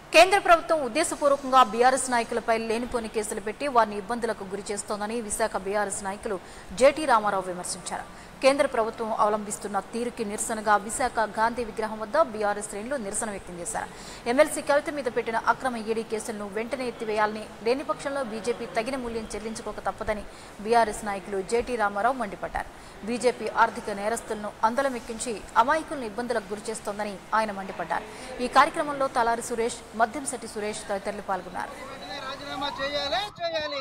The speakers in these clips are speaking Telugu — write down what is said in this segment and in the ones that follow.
కేంద్ర ప్రభుత్వం ఉద్దేశపూర్వకంగా బీఆర్ఎస్ నాయకులపై లేనిపోని కేసులు పెట్టి వారిని ఇబ్బందులకు గురి చేస్తోందని విశాఖ బీఆర్ఎస్ నాయకులు జేటీ రామారావు విమర్శించారు కేంద్ర ప్రభుత్వం అవలంబిస్తున్న తీరుకి నిరసనగా విశాఖ గాంధీ విగ్రహం వద్ద బీఆర్ఎస్ శ్రేణులు నిరసన వ్యక్తం చేశారు ఎమ్మెల్సీ కవిత మీద పెట్టిన అక్రమ ఈడీ కేసులను వెంటనే ఎత్తివేయాలని లేని పక్షంలో బీజేపీ తగిన మూల్యం చెల్లించుకోక తప్పదని బీఆర్ఎస్ నాయకులు జేటీ రామారావు మండిపడ్డారు బీజేపీ ఆర్థిక నేరస్తులను అందలమెక్కించి అమాయకులను ఇబ్బందులకు గురిచేస్తోందని ఆయన మండిపడ్డారు ఈ కార్యక్రమంలో తలారి సురేష్ మద్యంశెట్టి సురేష్ తదితరులు పాల్గొన్నారు రాజీనామా చేయాలి చేయాలి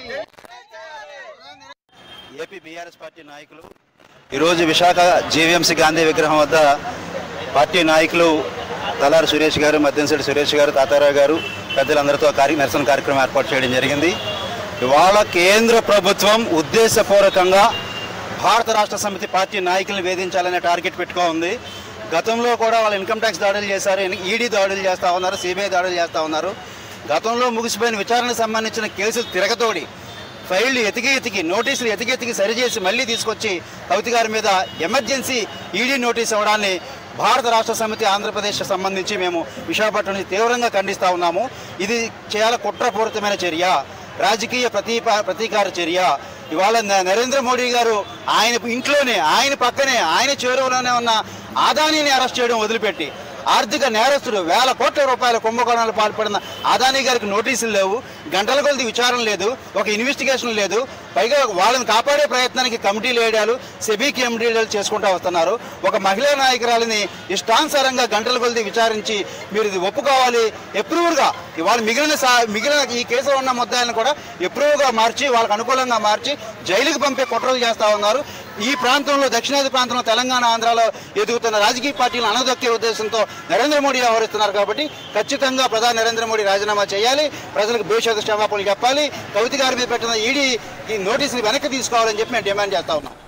ఏపీ బీఆర్ఎస్ పార్టీ నాయకులు ఈరోజు విశాఖ జీవీఎంసీ గాంధీ విగ్రహం వద్ద పార్టీ నాయకులు తలారి సురేష్ గారు మద్యంశెట్టి సురేష్ గారు తాతారావు గారు పెద్దలందరితో కార్య నిరసన కార్యక్రమం ఏర్పాటు చేయడం జరిగింది ఇవాళ కేంద్ర ప్రభుత్వం ఉద్దేశపూర్వకంగా భారత రాష్ట్ర సమితి పార్టీ నాయకులను వేధించాలనే టార్గెట్ పెట్టుకో ఉంది గతంలో కూడా వాళ్ళు ఇన్కమ్ ట్యాక్స్ దాడులు చేశారు ఈడీ దాడులు చేస్తూ ఉన్నారు సిబిఐ దాడులు చేస్తూ ఉన్నారు గతంలో ముగిసిపోయిన విచారణకు సంబంధించిన కేసులు తిరగతోడి ఫైళ్లు ఎతికి ఎతికి నోటీసులు ఎతికి ఎతికి సరిచేసి మళ్ళీ తీసుకొచ్చి కవిత గారి మీద ఎమర్జెన్సీ ఈడీ నోటీస్ ఇవ్వడాన్ని భారత రాష్ట్ర సమితి ఆంధ్రప్రదేశ్ సంబంధించి మేము విశాఖపట్నం నుంచి తీవ్రంగా ఖండిస్తా ఉన్నాము ఇది చాలా కుట్రపూరితమైన చర్య రాజకీయ ప్రతీప ప్రతీకార చర్య ఇవాళ న- నరేంద్ర మోడీ గారు ఆయన ఇంట్లోనే ఆయన పక్కనే ఆయన చేరువలోనే ఉన్న ఆదానీని అరెస్ట్ చేయడం వదిలిపెట్టి ఆర్థిక నేరస్తుడు వేల కోట్ల రూపాయల కుంభకోణాలు పాల్పడిన అదానీ గారికి నోటీసులు లేవు గంటల కొలది విచారణ లేదు ఒక ఇన్వెస్టిగేషన్ లేదు పైగా వాళ్ళని కాపాడే ప్రయత్నానికి కమిటీలు వేయడాలు సెబీ కమిటీలు చేసుకుంటూ వస్తున్నారు ఒక మహిళా నాయకురాలిని ఇష్టానుసారంగా గంటల కొలది విచారించి మీరు ఇది ఒప్పుకోవాలి ఎప్రూవ్గా ఇవాళ మిగిలిన సా మిగిలిన ఈ కేసులో ఉన్న ముద్దాయిలను కూడా ఎప్రూవ్గా మార్చి వాళ్ళకు అనుకూలంగా మార్చి జైలుకి పంపే కుట్రలు చేస్తూ ఉన్నారు ఈ ప్రాంతంలో దక్షిణాది ప్రాంతంలో తెలంగాణ ఆంధ్రాలో ఎదుగుతున్న రాజకీయ పార్టీలను అణగదొక్కే ఉద్దేశంతో నరేంద్ర మోడీ వ్యవహరిస్తున్నారు కాబట్టి ఖచ్చితంగా ప్రధాని నరేంద్ర మోడీ రాజీనామా చేయాలి ప్రజలకు భవిష్యత్తు క్షమాపణలు చెప్పాలి కవిత గారి మీద పెట్టిన ఈడీ ఈ నోటీసులు వెనక్కి తీసుకోవాలని చెప్పి మేము డిమాండ్ చేస్తా ఉన్నాం